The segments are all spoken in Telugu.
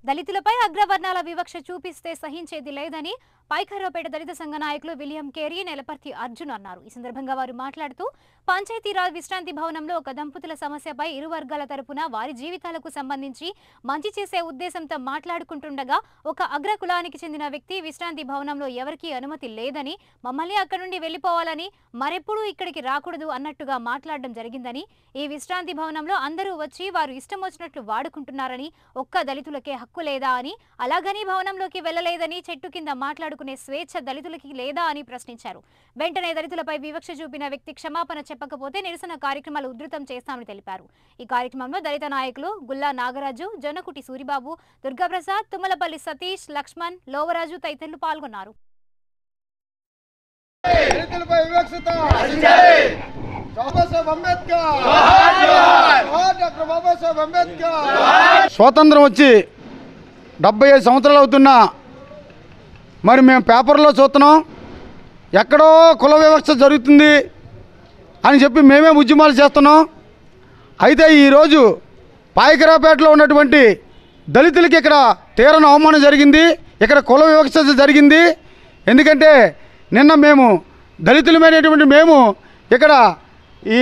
దళితులపై అగ్రవర్ణాల వివక్ష చూపిస్తే సహించేది లేదని పైకర్రపేట దళిత సంఘ నాయకులు విలియం కేరీ నెలపర్తి అర్జున్ అన్నారు ఈ సందర్భంగా వారు మాట్లాడుతూ పంచాయతీరాజ్ విశ్రాంతి భవనంలో ఒక దంపతుల సమస్యపై ఇరు వర్గాల తరపున వారి జీవితాలకు సంబంధించి మంచి చేసే ఉద్దేశంతో మాట్లాడుకుంటుండగా ఒక అగ్ర కులానికి చెందిన వ్యక్తి విశ్రాంతి భవనంలో ఎవరికీ అనుమతి లేదని మమ్మల్ని అక్కడి నుండి వెళ్లిపోవాలని మరెప్పుడూ ఇక్కడికి రాకూడదు అన్నట్టుగా మాట్లాడడం జరిగిందని ఈ విశ్రాంతి భవనంలో అందరూ వచ్చి వారు ఇష్టం వచ్చినట్లు వాడుకుంటున్నారని ఒక్క దళితులకే హక్కు లేదా అని అలాగని భవనంలోకి వెళ్లలేదని చెట్టు కింద మాట్లాడుకునే స్వేచ్ఛ దళితులకి లేదా అని ప్రశ్నించారు వెంటనే దళితులపై వివక్ష చూపిన వ్యక్తి క్షమాపణ చెప్పకపోతే నిరసన కార్యక్రమాలు ఉధృతం చేస్తామని తెలిపారు ఈ కార్యక్రమంలో దళిత నాయకులు గుల్లా నాగరాజు జొన్నకుటి సూరిబాబు దుర్గాప్రసాద్ తుమ్మలపల్లి సతీష్ లక్ష్మణ్ లోవరాజు తదితరులు పాల్గొన్నారు దళితులపై వివక్షత బాబాసాహెబ్ అంబేద్కర్ జోహార్ డాక్టర్ బాబాసాహెబ్ అంబేద్కర్ స్వాతంత్రం వచ్చి డెబ్బై ఐదు సంవత్సరాలు అవుతున్నా మరి మేము పేపర్లో చూస్తున్నాం ఎక్కడో కుల వివక్ష జరుగుతుంది అని చెప్పి మేమే ఉద్యమాలు చేస్తున్నాం అయితే ఈరోజు పాయకరాపేటలో ఉన్నటువంటి దళితులకి ఇక్కడ తీరని అవమానం జరిగింది ఇక్కడ కుల వివక్ష జరిగింది ఎందుకంటే నిన్న మేము దళితులమైనటువంటి మేము ఇక్కడ ఈ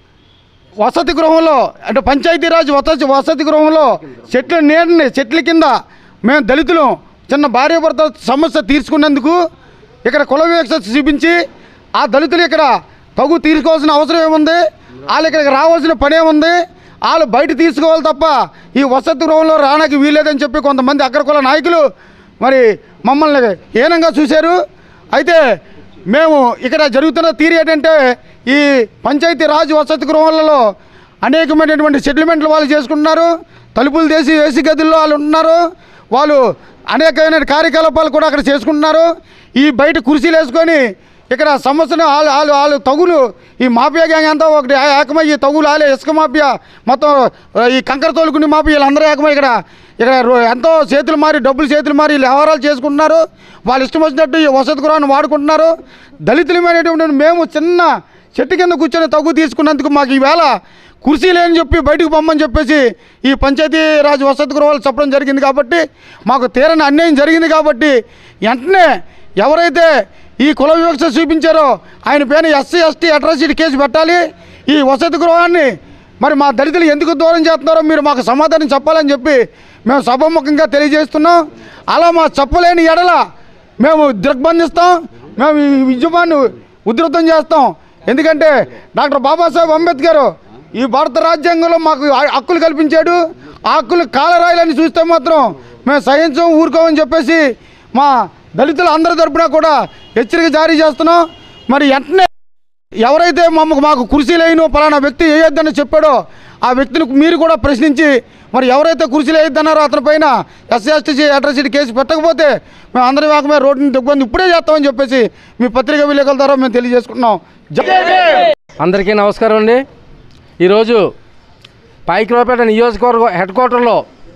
వసతి గృహంలో అంటే పంచాయతీరాజ్ వసతి వసతి గృహంలో చెట్ల నీడని చెట్ల కింద మేము దళితులు చిన్న భార్యాభర్త సమస్య తీర్చుకున్నందుకు ఇక్కడ కుల వివక్ష చూపించి ఆ దళితులు ఇక్కడ తగు తీర్చుకోవాల్సిన అవసరం ఏముంది వాళ్ళు ఇక్కడికి రావాల్సిన పని ఏముంది వాళ్ళు బయట తీసుకోవాలి తప్ప ఈ వసతి గృహంలో రావడానికి వీల్లేదని చెప్పి కొంతమంది అగ్రకుల నాయకులు మరి మమ్మల్ని హీనంగా చూశారు అయితే మేము ఇక్కడ జరుగుతున్న తీరు ఏంటంటే ఈ పంచాయతీ రాజ్ వసతి గృహాలలో అనేకమైనటువంటి సెటిల్మెంట్లు వాళ్ళు చేసుకుంటున్నారు తలుపులు తీసి ఏసీ గదుల్లో వాళ్ళు ఉంటున్నారు వాళ్ళు అనేకమైన కార్యకలాపాలు కూడా అక్కడ చేసుకుంటున్నారు ఈ బయట కుర్చీలు వేసుకొని ఇక్కడ సమస్యను వాళ్ళు వాళ్ళు వాళ్ళు తగులు ఈ మాఫియా గ్యాంగ్ అంతా ఒకటి ఏ- ఏకమై ఈ తగులు ఆలే ఇసుక మాఫియా మొత్తం ఆ, ఈ కంకర తోలుకుని మాఫియా వీళ్ళందరూ ఏకమై ఇక్కడ ఇక్కడ రో- ఎంతో చేతులు మారి డబ్బులు చేతులు మారి వీళ్ళు వ్యవహారాలు చేసుకుంటున్నారు వాళ్ళు ఇష్టం వచ్చినట్టు ఈ వసతి గృహాన్ని వాడుకుంటున్నారు దళితులమైనటువంటి మేము చిన్న చెట్టు కింద కూర్చొని తగ్గు తీసుకున్నందుకు మాకు ఈవేళ కుర్చీ లేని చెప్పి బయటకు పొమ్మని చెప్పేసి ఈ పంచాయతీ రాజ్ వసతి గృహాలు చెప్పడం జరిగింది కాబట్టి మాకు తీరని అన్యాయం జరిగింది కాబట్టి వెంటనే ఎవరైతే ఈ కుల వివక్ష చూపించారో ఆయన పైన ఎస్సీ ఎస్టీ అట్రాసిటీ కేసు పెట్టాలి ఈ వసతి గృహాన్ని మరి మా దళితులు ఎందుకు దూరం చేస్తున్నారో మీరు మాకు సమాధానం చెప్పాలని చెప్పి మేము సభముఖంగా తెలియజేస్తున్నాం అలా మా చెప్పలేని ఎడల మేము దిగ్బంధిస్తాం మేము ఈ ఉద్యమాన్ని ఉధృతం చేస్తాం ఎందుకంటే డాక్టర్ బాబాసాహెబ్ అంబేద్కర్ ఈ భారత రాజ్యాంగంలో మాకు ఆ- హక్కులు కల్పించాడు ఆ హక్కులు కాలరాయాలని చూస్తే మాత్రం మేము సహించం ఊరుకోమని చెప్పేసి మా దళితులు అందరి తరపున కూడా హెచ్చరిక జారీ చేస్తున్నాం మరి వెంటనే ఎవరైతే మమ్మకు మాకు కుర్చీ లేను పలానా వ్యక్తి వేయొద్దని చెప్పాడో ఆ వ్యక్తిని మీరు కూడా ప్రశ్నించి మరి ఎవరైతే కుర్చీలు వేయొద్దన్నారో అతని పైన ఎస్సీ ఎస్టీ అట్రాసిటీ కేసు పెట్టకపోతే మేము అందరి వేగమే రోడ్డుని దిగ్బంది ఇప్పుడే చేస్తామని చెప్పేసి మీ పత్రికా విలేకరుల ద్వారా మేము తెలియజేసుకుంటున్నాం జై అందరికీ నమస్కారం అండి ఈరోజు పాయికిరావుపేట నియోజకవర్గ హెడ్ క్వార్టర్లో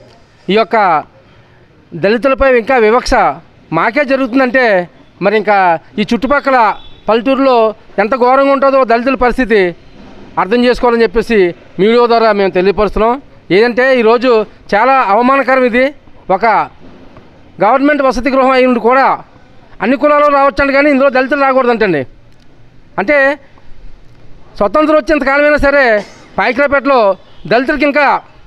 ఈ యొక్క దళితులపై ఇంకా వివక్ష మాకే జరుగుతుందంటే మరి ఇంకా ఈ చుట్టుపక్కల పల్లెటూరులో ఎంత ఘోరంగా ఉంటుందో దళితుల పరిస్థితి అర్థం చేసుకోవాలని చెప్పేసి మీడియా ద్వారా మేము తెలియపరుస్తున్నాం ఏదంటే ఈరోజు చాలా అవమానకరం ఇది ఒక గవర్నమెంట్ వసతి గృహం అయి ఉండి కూడా అన్ని కులాలు రావచ్చండి కానీ ఇందులో దళితులు రాకూడదంటండి అంటే స్వతంత్రం వచ్చేంత కాలమైనా సరే పాయికరాపేటలో దళితులకి ఇంకా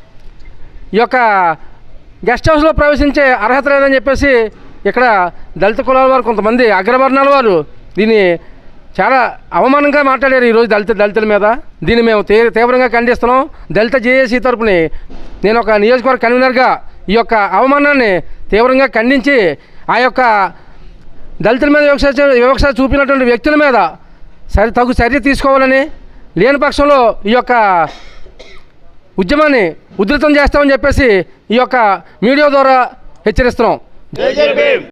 ఈ యొక్క గెస్ట్ హౌస్లో ప్రవేశించే అర్హత లేదని చెప్పేసి ఇక్కడ దళిత కులాల వారు కొంతమంది అగ్రవర్ణాల వారు దీన్ని చాలా అవమానంగా మాట్లాడారు ఈరోజు దళిత దళితుల మీద దీన్ని మేము తీ తీవ్రంగా ఖండిస్తున్నాం దళిత జేఏసీ తరపుని నేను ఒక నియోజకవర్గ కన్వీనర్గా ఈ యొక్క అవమానాన్ని తీవ్రంగా ఖండించి ఆ యొక్క దళితుల మీద వివక్ష వివక్ష చూపినటువంటి వ్యక్తుల మీద సరి తగు చర్య తీసుకోవాలని లేని పక్షంలో ఈ యొక్క ఉద్యమాన్ని ఉధృతం చేస్తామని చెప్పేసి ఈ యొక్క మీడియా ద్వారా హెచ్చరిస్తున్నాం